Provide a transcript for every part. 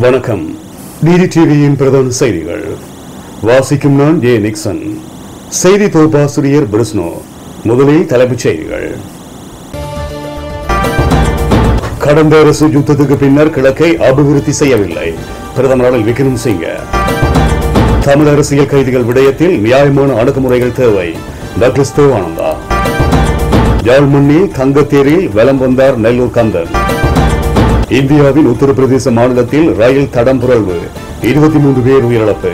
வணக்கம் டிடி டிவியின் பிரதான செய்திகள் வாசிக்கும் நான் ஜே நிக்சன் செய்தி தொகுப்பாசிரியர் பிரிஸ்னோ முதலில் தலைப்புச் செய்திகள் கடந்த அரசு யுத்தத்துக்கு பின்னர் கிழக்கை அபிவிருத்தி செய்யவில்லை பிரதமர் ரணில் விக்ரம்சிங்க தமிழ் அரசியல் கைதிகள் விடயத்தில் நியாயமான அணுகுமுறைகள் தேவை டாக்டர் தேவானந்தா யாழ்மண்ணில் தங்கத்தேரில் வலம் வந்தார் நெல்லூர் கந்தன் இந்தியாவின் உத்தரப்பிரதேச மாநிலத்தில் ரயில் தடம் புரள்வு இருபத்தி மூன்று பேர் உயிரிழப்பு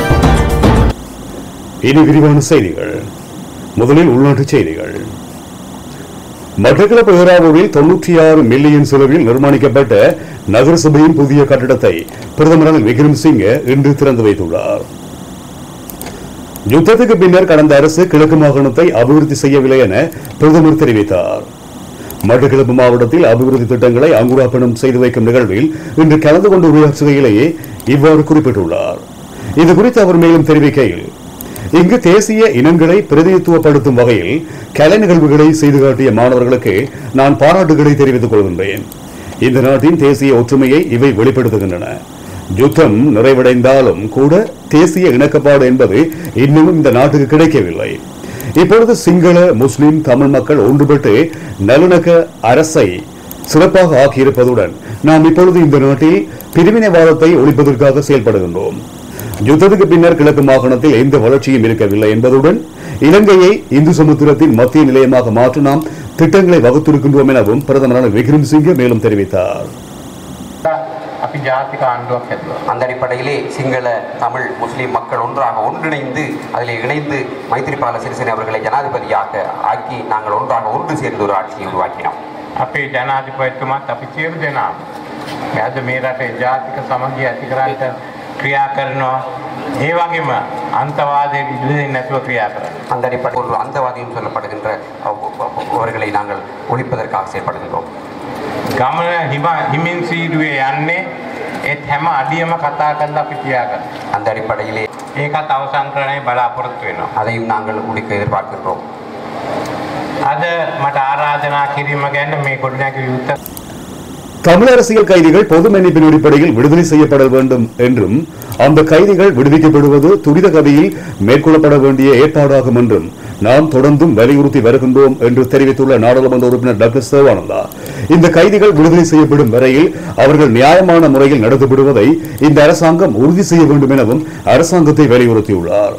இனி விரிவான செய்திகள் முதலில் உள்நாட்டுச் செய்திகள் மட்டக்களப்பு ஏராவூரில் தொன்னூற்றி ஆறு மில்லியன் செலவில் நிர்மாணிக்கப்பட்ட நகரசபையின் புதிய கட்டடத்தை பிரதமர் ரணில் விக்ரம்சிங்கே இன்று திறந்து வைத்துள்ளார் யுத்தத்துக்கு பின்னர் கடந்த அரசு கிழக்கு மாகாணத்தை அபிவிருத்தி செய்யவில்லை என பிரதமர் தெரிவித்தார் மட்டக்களப்பு மாவட்டத்தில் அபிவிருத்தி திட்டங்களை அங்குராப்பணம் செய்து வைக்கும் நிகழ்வில் இன்று கலந்து கொண்டு உரையாற்றுகையிலேயே இவ்வாறு குறிப்பிட்டுள்ளார் இது குறித்து அவர் மேலும் தெரிவிக்கையில் இங்கு தேசிய இனங்களை பிரதிநிதித்துவப்படுத்தும் வகையில் கலை நிகழ்வுகளை செய்து காட்டிய மாணவர்களுக்கு நான் பாராட்டுகளை தெரிவித்துக் கொள்கின்றேன் இந்த நாட்டின் தேசிய ஒற்றுமையை இவை வெளிப்படுத்துகின்றன யுத்தம் நிறைவடைந்தாலும் கூட தேசிய இணக்கப்பாடு என்பது இன்னமும் இந்த நாட்டுக்கு கிடைக்கவில்லை இப்பொழுது சிங்கள முஸ்லிம் தமிழ் மக்கள் ஒன்றுபட்டு நல்லிணக்க அரசை சிறப்பாக ஆக்கியிருப்பதுடன் நாம் இப்பொழுது இந்த நாட்டில் பிரிவினைவாதத்தை ஒழிப்பதற்காக செயல்படுகின்றோம் யுத்தத்துக்கு பின்னர் கிழக்கு மாகாணத்தில் எந்த வளர்ச்சியும் இருக்கவில்லை என்பதுடன் இலங்கையை இந்து சமுத்திரத்தின் மத்திய நிலையமாக மாற்ற நாம் திட்டங்களை வகுத்திருக்கின்றோம் எனவும் பிரதமரான விக்ரம்சிங்கே மேலும் தெரிவித்தார் අපි ජාතික ආණ්ඩුවක් හැදුවා. அந்த அடிப்படையிலே சிங்கள தமிழ் முஸ்லிம் மக்கள் ஒன்றாக ஒன்றிணைந்து அதில் இணைந்து மைத்திரிபால சிறிசேன அவர்களை ஜனாதிபதியாக ஆக்கி நாங்கள் ஒன்றாக ஒன்று சேர்ந்து ஒரு ஆட்சியை உருவாக்கினோம் අපේ ජනාධිපතිතුමත් අපි සියලු දෙනාම මේ අද මේ රටේ ජාතික සමගිය ඇති කරන්නට ක්‍රියා කරනවා. ඒ වගේම අන්තවාදයට ඉඩ දෙන්නේ නැතුව ක්‍රියා කරනවා. அந்த அடிப்படை ஒரு அந்தவாதியும் சொல்லப்படுகின்ற அவ- அவ- அவர்களை நாங்கள் ஒழிப்பதற்காக செயல்படுகின்றோம் ගමන හිම හිමින් සීඩුවේ යන්නේ ඒත් හැම අඩියම කතා කරලා අපි ක්‍රියා කරනවා. அந்த அடிப்படையிலே ඒකත් අවසන් කරන්නේ බලාපොරොත්තු වෙනවා. அதையும் நாங்கள் முடிக்க எதிர்பார்க்கின்றோம் අද මට ආරාධනා කිරීම ගැන මේ ගොඩනැගිලි යුද්ධ தமிழ் அரசியல் கைதிகள் பொது மன்னிப்பின் அடிப்படையில் விடுதலை செய்யப்பட வேண்டும் என்றும் அந்த கைதிகள் விடுவிக்கப்படுவது துரித கதியில் மேற்கொள்ளப்பட வேண்டிய ஏற்பாடாகும் என்றும் நாம் தொடர்ந்தும் வலியுறுத்தி வருகின்றோம் என்று தெரிவித்துள்ள நாடாளுமன்ற உறுப்பினர் டாக்டர் சிவானந்தா இந்த கைதிகள் விடுதலை செய்யப்படும் வரையில் அவர்கள் நியாயமான முறையில் நடத்தப்படுவதை இந்த அரசாங்கம் உறுதி செய்ய வேண்டும் எனவும் அரசாங்கத்தை வலியுறுத்தியுள்ளார்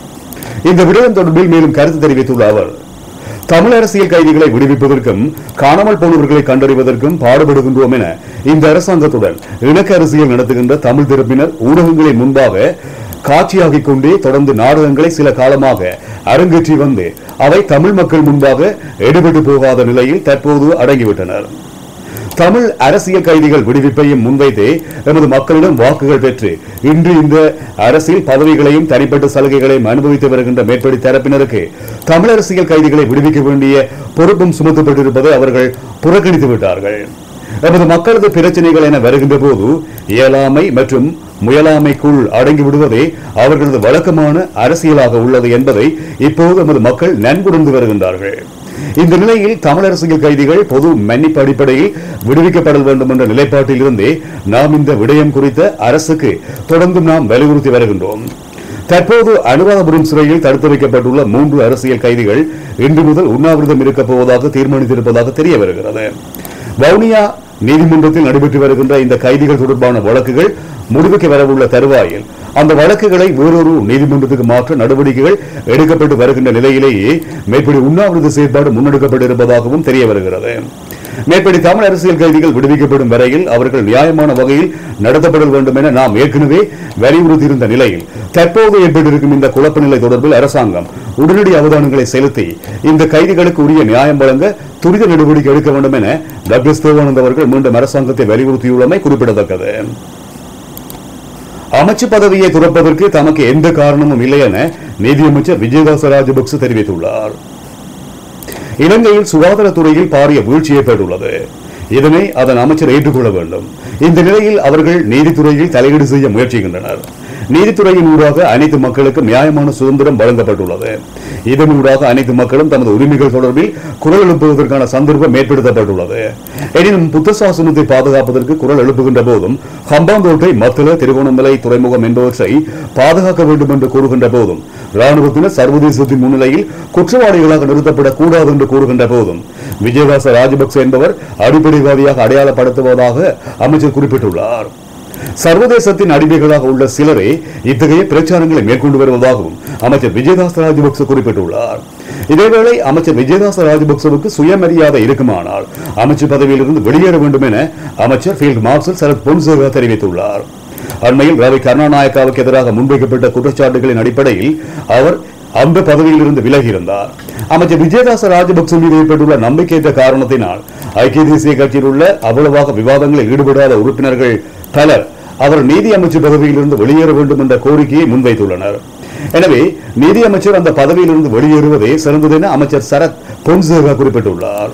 இந்த விடயம் தொடர்பில் மேலும் கருத்து தெரிவித்துள்ள அவர் தமிழ் அரசியல் கைதிகளை விடுவிப்பதற்கும் காணாமல் போனவர்களை கண்டறிவதற்கும் பாடுபடுகின்றோம் என இந்த அரசாங்கத்துடன் இணக்க அரசியல் நடத்துகின்ற தமிழ் தரப்பினர் ஊடகங்களின் முன்பாக காட்சியாகிக் கொண்டே தொடர்ந்து நாடகங்களை சில காலமாக அரங்கேற்றி வந்து அவை தமிழ் மக்கள் முன்பாக எடுபட்டு போகாத நிலையில் தற்போது அடங்கிவிட்டனர் தமிழ் அரசியல் கைதிகள் விடுவிப்பையும் முன்வைத்தே எமது மக்களிடம் வாக்குகள் பெற்று இன்று இந்த அரசியல் பதவிகளையும் தனிப்பட்ட சலுகைகளையும் அனுபவித்து வருகின்ற மேற்படி தரப்பினருக்கு தமிழ் அரசியல் கைதிகளை விடுவிக்க வேண்டிய பொறுப்பும் சுமத்தப்பட்டிருப்பதை அவர்கள் புறக்கணித்து விட்டார்கள் எமது மக்களது பிரச்சனைகள் என வருகின்ற போது இயலாமை மற்றும் முயலாமைக்குள் அடங்கி விடுவதே அவர்களது வழக்கமான அரசியலாக உள்ளது என்பதை இப்போது எமது மக்கள் நன்குணர்ந்து வருகின்றார்கள் இந்த நிலையில் தமிழ் அரசியல் கைதிகள் பொது மன்னிப்பு அடிப்படையில் விடுவிக்கப்பட வேண்டும் என்ற நிலைப்பாட்டில் இருந்தே நாம் இந்த விடயம் குறித்த அரசுக்கு தொடர்ந்தும் நாம் வலியுறுத்தி வருகின்றோம் தற்போது அனுராதபுரம் சிறையில் தடுத்து வைக்கப்பட்டுள்ள மூன்று அரசியல் கைதிகள் இன்று முதல் உண்ணாவிரதம் இருக்கப் போவதாக தீர்மானித்திருப்பதாக தெரிய வருகிறது வவுனியா நீதிமன்றத்தில் நடைபெற்று வருகின்ற இந்த கைதிகள் தொடர்பான வழக்குகள் முடிவுக்கு வரவுள்ள தருவாயில் அந்த வழக்குகளை வேறொரு நீதிமன்றத்துக்கு மாற்ற நடவடிக்கைகள் எடுக்கப்பட்டு வருகின்ற நிலையிலேயே மேற்படி உண்ணாவிரத செயற்பாடு முன்னெடுக்கப்பட்டிருப்பதாகவும் தெரிய வருகிறது மேற்படி தமிழ் அரசியல் கைதிகள் விடுவிக்கப்படும் வரையில் அவர்கள் நியாயமான வகையில் நடத்தப்பட வேண்டும் என நாம் ஏற்கனவே வலியுறுத்தியிருந்த நிலையில் தற்போது ஏற்பட்டிருக்கும் இந்த குழப்ப நிலை தொடர்பில் அரசாங்கம் உடனடி அவதானங்களை செலுத்தி இந்த கைதிகளுக்கு உரிய நியாயம் வழங்க துரித நடவடிக்கை எடுக்க வேண்டும் என டாக்டர் தேவானந்த் அவர்கள் மீண்டும் அரசாங்கத்தை வலியுறுத்தியுள்ளமை குறிப்பிடத்தக்கது அமைச்சு பதவியை துறப்பதற்கு தமக்கு எந்த காரணமும் இல்லை என நீதியமைச்சர் விஜயதாச ராஜபக்ச தெரிவித்துள்ளார் இலங்கையில் சுகாதாரத்துறையில் பாரிய வீழ்ச்சி ஏற்பட்டுள்ளது இதனை அதன் அமைச்சர் ஏற்றுக்கொள்ள வேண்டும் இந்த நிலையில் அவர்கள் நீதித்துறையில் தலையீடு செய்ய முயற்சிக்கின்றனர் நீதித்துறையின் ஊடாக அனைத்து மக்களுக்கும் நியாயமான சுதந்திரம் வழங்கப்பட்டுள்ளது இதன் ஊடாக அனைத்து மக்களும் தமது உரிமைகள் தொடர்பில் குரல் எழுப்புவதற்கான சந்தர்ப்பம் ஏற்படுத்தப்பட்டுள்ளது எனினும் புத்த சாசனத்தை பாதுகாப்பதற்கு குரல் எழுப்புகின்ற போதும் ஹம்பாந்தோட்டை மத்தள திருகோணமலை துறைமுகம் என்பவற்றை பாதுகாக்க வேண்டும் என்று கூறுகின்ற போதும் ராணுவத்தினர் சர்வதேசத்தின் முன்னிலையில் குற்றவாளிகளாக நிறுத்தப்படக் கூடாது என்று கூறுகின்ற போதும் விஜயதாச ராஜபக்ச என்பவர் அடிப்படைவாதியாக அடையாளப்படுத்துவதாக அமைச்சர் குறிப்பிட்டுள்ளார் சர்வதேசத்தின் அடிமைகளாக உள்ள சிலரே இத்தகைய பிரச்சாரங்களை மேற்கொண்டு வருவதாகவும் அமைச்சர் விஜயதாச ராஜபக்ச குறிப்பிட்டுள்ளார் இதேவேளை அமைச்சர் விஜயதாச ராஜபக்சவுக்கு சுயமரியாதை இருக்குமானால் அமைச்சர் பதவியிலிருந்து வெளியேற வேண்டும் என அமைச்சர் ஃபீல்ட் மார்ஷல் சரத் பொன்சேகா தெரிவித்துள்ளார் அண்மையில் ரவி கருணாநாயக்காவுக்கு எதிராக முன்வைக்கப்பட்ட குற்றச்சாட்டுகளின் அடிப்படையில் அவர் அந்த பதவியிலிருந்து விலகியிருந்தார் அமைச்சர் விஜயதாச ராஜபக்ச மீது ஏற்பட்டுள்ள நம்பிக்கையற்ற காரணத்தினால் ஐக்கிய தேசிய கட்சியில் உள்ள அவ்வளவாக விவாதங்களில் ஈடுபடாத உறுப்பினர்கள் பலர் அவர் நீதி அமைச்சர் பதவியிலிருந்து வெளியேற வேண்டும் என்ற கோரிக்கையை முன்வைத்துள்ளனர் எனவே நீதி அமைச்சர் அந்த பதவியிலிருந்து வெளியேறுவதே சிறந்தது என அமைச்சர் சரத் பொன்சேகா குறிப்பிட்டுள்ளார்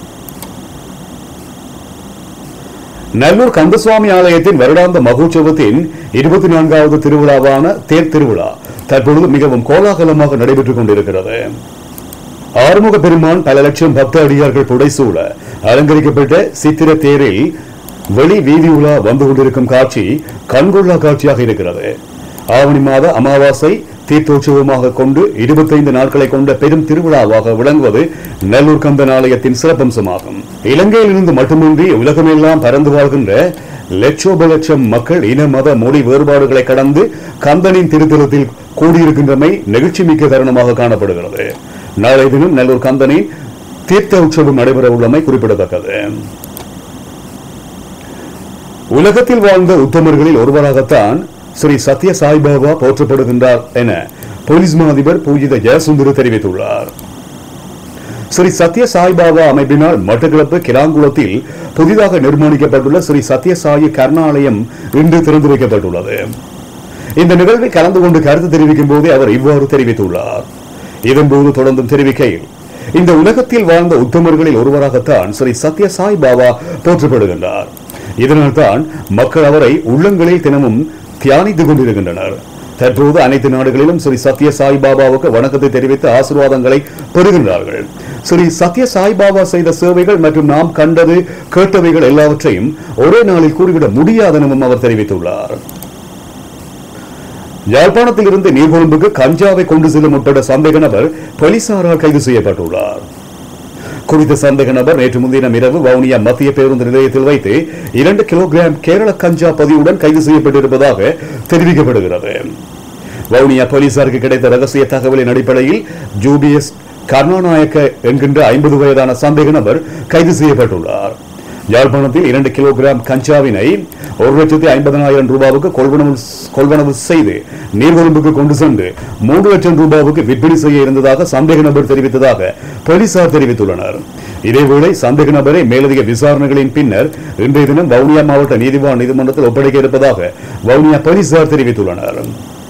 நல்லூர் கந்தசுவாமி ஆலயத்தின் வருடாந்த மகோற்சவத்தின் இருபத்தி நான்காவது திருவிழாவான தேர் திருவிழா தற்பொழுது மிகவும் கோலாகலமாக நடைபெற்றுக் கொண்டிருக்கிறது ஆறுமுக பெருமான் பல லட்சம் பக்த அடியார்கள் புடைசூழ அலங்கரிக்கப்பட்ட சித்திர தேரில் வெளி வீதி உலா வந்து கொண்டிருக்கும் காட்சி கண்கொள்ளா காட்சியாக இருக்கிறது ஆவணி மாத அமாவாசை தீர்த்தோற்சவமாக கொண்டு இருபத்தைந்து நாட்களை கொண்ட பெரும் திருவிழாவாக விளங்குவது நல்லூர் கந்தன் ஆலயத்தின் சிறப்பம்சமாகும் இலங்கையிலிருந்து மட்டுமின்றி உலகமெல்லாம் பறந்து வாழ்கின்ற லட்சோப லட்சம் மக்கள் இன மத மொழி வேறுபாடுகளை கடந்து கந்தனின் திருத்தலத்தில் கூடியிருக்கின்றமை நெகிழ்ச்சி மிக்க தருணமாக காணப்படுகிறது நாளை தினம் நல்லூர் கந்தனின் தீர்த்த உற்சவம் நடைபெற உள்ளமை குறிப்பிடத்தக்கது உலகத்தில் வாழ்ந்த உத்தமர்களில் ஒருவராகத்தான் ஸ்ரீ சத்ய சாய்பாபா போற்றப்படுகின்றார் என போலீஸ் மா அதிபர் பூஜித ஜெயசுந்தர் தெரிவித்துள்ளார் ஸ்ரீ சத்ய சாய்பாபா அமைப்பினால் மட்டக்களப்பு கிராங்குளத்தில் புதிதாக நிர்மாணிக்கப்பட்டுள்ள ஸ்ரீ சத்ய சாயி கர்ணாலயம் இன்று திறந்து வைக்கப்பட்டுள்ளது இந்த நிகழ்வில் கலந்து கொண்டு கருத்து தெரிவிக்கும் போதே அவர் இவ்வாறு தெரிவித்துள்ளார் இதன்போது தொடர்ந்தும் தெரிவிக்கையில் இந்த உலகத்தில் வாழ்ந்த உத்தமர்களில் ஒருவராகத்தான் ஸ்ரீ சத்ய சாய் பாபா போற்றப்படுகின்றார் இதனால்தான் மக்கள் அவரை உள்ளங்களில் தினமும் தியானித்துக் கொண்டிருக்கின்றனர் தற்போது அனைத்து நாடுகளிலும் ஸ்ரீ சத்ய சாய் பாபாவுக்கு வணக்கத்தை தெரிவித்து ஆசீர்வாதங்களை பெறுகின்றார்கள் ஸ்ரீ சத்ய சாய் பாபா செய்த சேவைகள் மற்றும் நாம் கண்டது கேட்டவைகள் எல்லாவற்றையும் ஒரே நாளில் கூறிவிட முடியாதெனவும் அவர் தெரிவித்துள்ளார் யாழ்ப்பாணத்தில் இருந்து நீர்கொழும்புக்கு கஞ்சாவை கொண்டு செல்லும் உட்பட சந்தேக நபர் போலீசாரால் கைது செய்யப்பட்டுள்ளார் குறித்த சந்தேக நபர் நேற்று முன்தினம் இரவு வவுனியா மத்திய பேருந்து நிலையத்தில் வைத்து இரண்டு கிலோகிராம் கேரள கஞ்சா பதிவுடன் கைது செய்யப்பட்டிருப்பதாக தெரிவிக்கப்படுகிறது வவுனியா போலீசாருக்கு கிடைத்த ரகசிய தகவலின் அடிப்படையில் ஜூபிஎஸ் கருணாநாயக்க என்கின்ற ஐம்பது வயதான சந்தேக நபர் கைது செய்யப்பட்டுள்ளார் யாழ்ப்பாணத்தில் இரண்டு கிலோகிராம் கஞ்சாவினை ஒரு லட்சத்தி ஐம்பதனாயிரம் ரூபாவுக்கு கொள்வனவு கொள்வனவு செய்து நீர்கொழும்புக்கு கொண்டு சென்று மூன்று லட்சம் ரூபாவுக்கு விற்பனை செய்ய இருந்ததாக சந்தேக நபர் தெரிவித்ததாக போலீசார் தெரிவித்துள்ளனர் இதேவேளை சந்தேக நபரை மேலதிக விசாரணைகளின் பின்னர் இன்றைய தினம் வவுனியா மாவட்ட நீதிவான் நீதிமன்றத்தில் ஒப்படைக்க இருப்பதாக வவுனியா போலீசார் தெரிவித்துள்ளனர்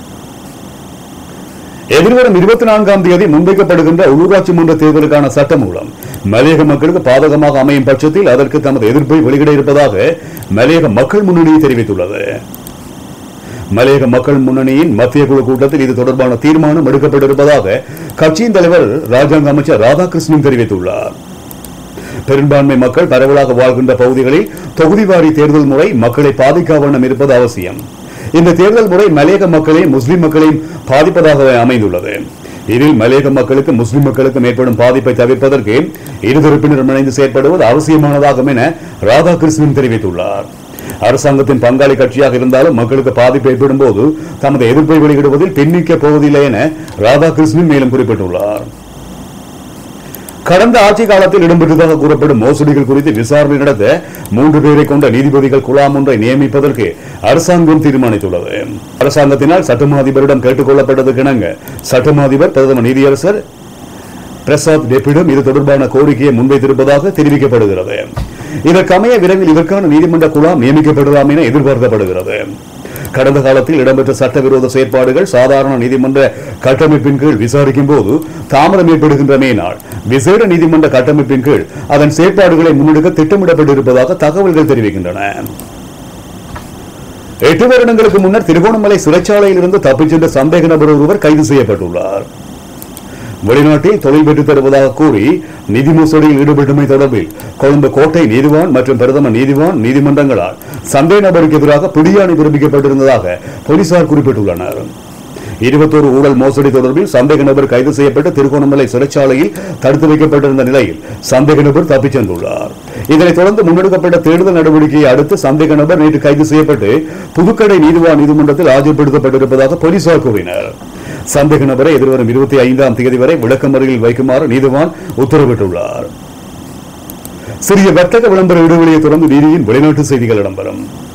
எதிர்வரும் இருபத்தி நான்காம் தேதி முன்வைக்கப்படுகின்ற உள்ளூராட்சி மன்ற தேர்தலுக்கான சட்டம் மூலம் மலையக மக்களுக்கு பாதகமாக அமையும் பட்சத்தில் அதற்கு தமது எதிர்ப்பை வெளியிட இருப்பதாக மலையக மக்கள் முன்னணி தெரிவித்துள்ளது மலையக மக்கள் முன்னணியின் மத்திய குழு கூட்டத்தில் இது தொடர்பான தீர்மானம் எடுக்கப்பட்டிருப்பதாக கட்சியின் தலைவர் ராஜாங்க அமைச்சர் ராதாகிருஷ்ணன் தெரிவித்துள்ளார் பெரும்பான்மை மக்கள் பரவலாக வாழ்கின்ற பகுதிகளில் தொகுதிவாரி தேர்தல் முறை மக்களை பாதிக்காவண்ணம் இருப்பது அவசியம் இந்த தேர்தல் முறை மலையக மக்களையும் முஸ்லிம் மக்களையும் பாதிப்பதாக அமைந்துள்ளது இதில் மலையக மக்களுக்கு முஸ்லிம் மக்களுக்கும் ஏற்படும் பாதிப்பை தவிர்ப்பதற்கு இருதரப்பினரும் இணைந்து செயற்படுவது அவசியமானதாகும் என ராதாகிருஷ்ணன் தெரிவித்துள்ளார் அரசாங்கத்தின் பங்காளி கட்சியாக இருந்தாலும் மக்களுக்கு பாதிப்பு ஏற்படும் போது தமது எதிர்ப்பை வெளியிடுவதில் பின்னிக்கப் போவதில்லை என ராதாகிருஷ்ணன் மேலும் குறிப்பிட்டுள்ளார் கடந்த ஆட்சி காலத்தில் இடம்பெற்றதாக கூறப்படும் மோசடிகள் குறித்து விசாரணை நடத்த மூன்று பேரை கொண்ட நீதிபதிகள் குழாம் ஒன்றை நியமிப்பதற்கு அரசாங்கம் தீர்மானித்துள்ளது அரசாங்கத்தினால் சட்டமா அதிபரிடம் கேட்டுக் கொள்ளப்பட்டதுக்கு இணங்க சட்டமா அதிபர் பிரதம நீதியரசர் பிரசாத் டெப்பிடம் இது தொடர்பான கோரிக்கையை முன்வைத்திருப்பதாக தெரிவிக்கப்படுகிறது இதற்கமைய விரைவில் இதற்கான நீதிமன்ற குழாம் நியமிக்கப்படலாம் என எதிர்பார்க்கப்படுகிறது கடந்த காலத்தில் இடம்பெற்ற சட்டவிரோத செயற்பாடுகள் சாதாரண நீதிமன்ற கட்டமைப்பின் கீழ் விசாரிக்கும் போது தாமதம் ஏற்படுகின்றமையினால் விசேட நீதிமன்ற கட்டமைப்பின் கீழ் அதன் செயற்பாடுகளை முன்னெடுக்க திட்டமிடப்பட்டிருப்பதாக தகவல்கள் தெரிவிக்கின்றன எட்டு வருடங்களுக்கு முன்னர் திருகோணமலை சிறைச்சாலையில் இருந்து தப்பிச் சென்ற சந்தேக நபர் ஒருவர் கைது செய்யப்பட்டுள்ளார் வெளிநாட்டில் தொழில் பெற்றுத் தருவதாக கூறி நிதி மோசடியில் ஈடுபட்டமை தொடர்பில் கொழும்பு கோட்டை நீதிவான் மற்றும் பிரதம நீதிவான் நீதிமன்றங்களால் சந்தேக நபருக்கு எதிராக பிடியாணை பிறப்பிக்கப்பட்டிருந்ததாக போலீசார் குறிப்பிட்டுள்ளனர் இருபத்தோரு ஊழல் மோசடி தொடர்பில் சந்தேக நபர் கைது செய்யப்பட்டு திருகோணமலை சிறைச்சாலையில் தடுத்து வைக்கப்பட்டிருந்த நிலையில் சந்தேக நபர் தப்பிச் சென்றுள்ளார் இதனைத் தொடர்ந்து முன்னெடுக்கப்பட்ட தேடுதல் நடவடிக்கையை அடுத்து சந்தேக நபர் நேற்று கைது செய்யப்பட்டு புதுக்கடை நீதிவான் நீதிமன்றத்தில் ஆஜர்படுத்தப்பட்டிருப்பதாக போலீசார் கூறினர் சந்தேக நபரை எதிர்வரும் இருபத்தி ஐந்தாம் தேதி வரை விளக்கமறியலில் வைக்குமாறு நீதிவான் உத்தரவிட்டுள்ளார் சிறிய வர்த்தக விளம்பர இடைவெளியை தொடர்ந்து நீதியின் வெளிநாட்டு செய்திகள் இடம்பெறும்